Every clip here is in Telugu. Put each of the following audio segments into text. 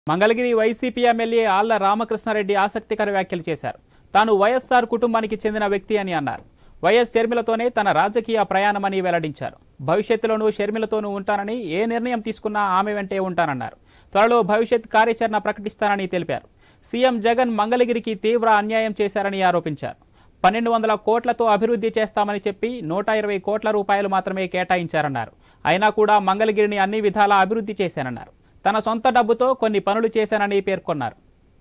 మంగళగిరి వైసీపీ ఎమ్మెల్యే ఆళ్ల రామకృష్ణారెడ్డి ఆసక్తికర వ్యాఖ్యలు చేశారు తాను వైఎస్ఆర్ కుటుంబానికి చెందిన వ్యక్తి అని అన్నారు వైఎస్ షర్మిలతోనే తన రాజకీయ ప్రయాణమని వెల్లడించారు భవిష్యత్తులోనూ షర్మిలతోనూ ఉంటానని ఏ నిర్ణయం తీసుకున్నా ఆమె వెంటే ఉంటానన్నారు త్వరలో భవిష్యత్ కార్యాచరణ ప్రకటిస్తానని తెలిపారు సీఎం జగన్ మంగళగిరికి తీవ్ర అన్యాయం చేశారని ఆరోపించారు పన్నెండు వందల కోట్లతో అభివృద్ధి చేస్తామని చెప్పి నూట ఇరవై కోట్ల రూపాయలు మాత్రమే కేటాయించారన్నారు అయినా కూడా మంగళగిరిని అన్ని విధాలా అభివృద్ధి చేశానన్నారు తన సొంత డబ్బుతో కొన్ని పనులు చేశానని పేర్కొన్నారు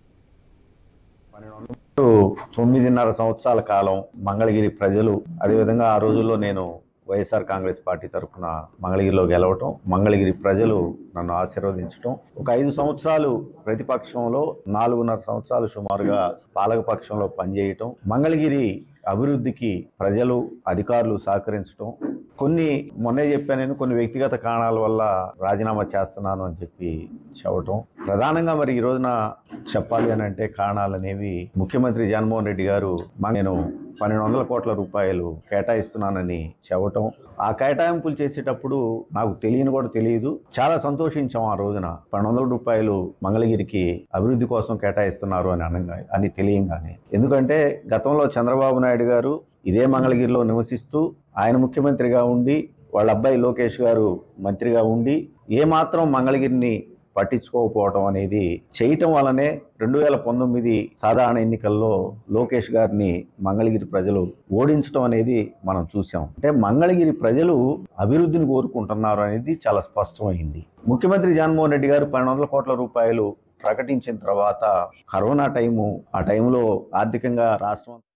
పన్నెండు తొమ్మిదిన్నర సంవత్సరాల కాలం మంగళగిరి ప్రజలు అదేవిధంగా ఆ రోజుల్లో నేను వైఎస్ఆర్ కాంగ్రెస్ పార్టీ తరఫున మంగళగిరిలో గెలవటం మంగళగిరి ప్రజలు నన్ను ఆశీర్వదించటం ఒక ఐదు సంవత్సరాలు ప్రతిపక్షంలో నాలుగున్నర సంవత్సరాలు సుమారుగా పాలకపక్షంలో పనిచేయటం మంగళగిరి అభివృద్ధికి ప్రజలు అధికారులు సహకరించటం కొన్ని మొన్నే చెప్పాను నేను కొన్ని వ్యక్తిగత కారణాల వల్ల రాజీనామా చేస్తున్నాను అని చెప్పి చెప్పటం ప్రధానంగా మరి ఈ రోజున చెప్పాలి అని అంటే కారణాలు అనేవి ముఖ్యమంత్రి జగన్మోహన్ రెడ్డి గారు మా- నేను పన్నెండు వందల కోట్ల రూపాయలు కేటాయిస్తున్నానని చెప్పటం ఆ కేటాయింపులు చేసేటప్పుడు నాకు తెలియని కూడా తెలియదు చాలా సంతోషించాం ఆ రోజున పన్నెండు వందల రూపాయలు మంగళగిరికి అభివృద్ధి కోసం కేటాయిస్తున్నారు అని అనగా అని తెలియంగానే ఎందుకంటే గతంలో చంద్రబాబు నాయుడు గారు ఇదే మంగళగిరిలో నివసిస్తూ ఆయన ముఖ్యమంత్రిగా ఉండి వాళ్ళ అబ్బాయి లోకేష్ గారు మంత్రిగా ఉండి ఏమాత్రం మంగళగిరిని పట్టించుకోకపోవటం అనేది చేయటం వల్లనే రెండు వేల పంతొమ్మిది సాధారణ ఎన్నికల్లో లోకేష్ గారిని మంగళగిరి ప్రజలు ఓడించడం అనేది మనం చూసాం అంటే మంగళగిరి ప్రజలు అభివృద్ధిని కోరుకుంటున్నారు అనేది చాలా స్పష్టమైంది ముఖ్యమంత్రి జగన్మోహన్ రెడ్డి గారు పన్నెండు వందల కోట్ల రూపాయలు ప్రకటించిన తర్వాత కరోనా టైము ఆ టైంలో ఆర్థికంగా రాష్ట్రం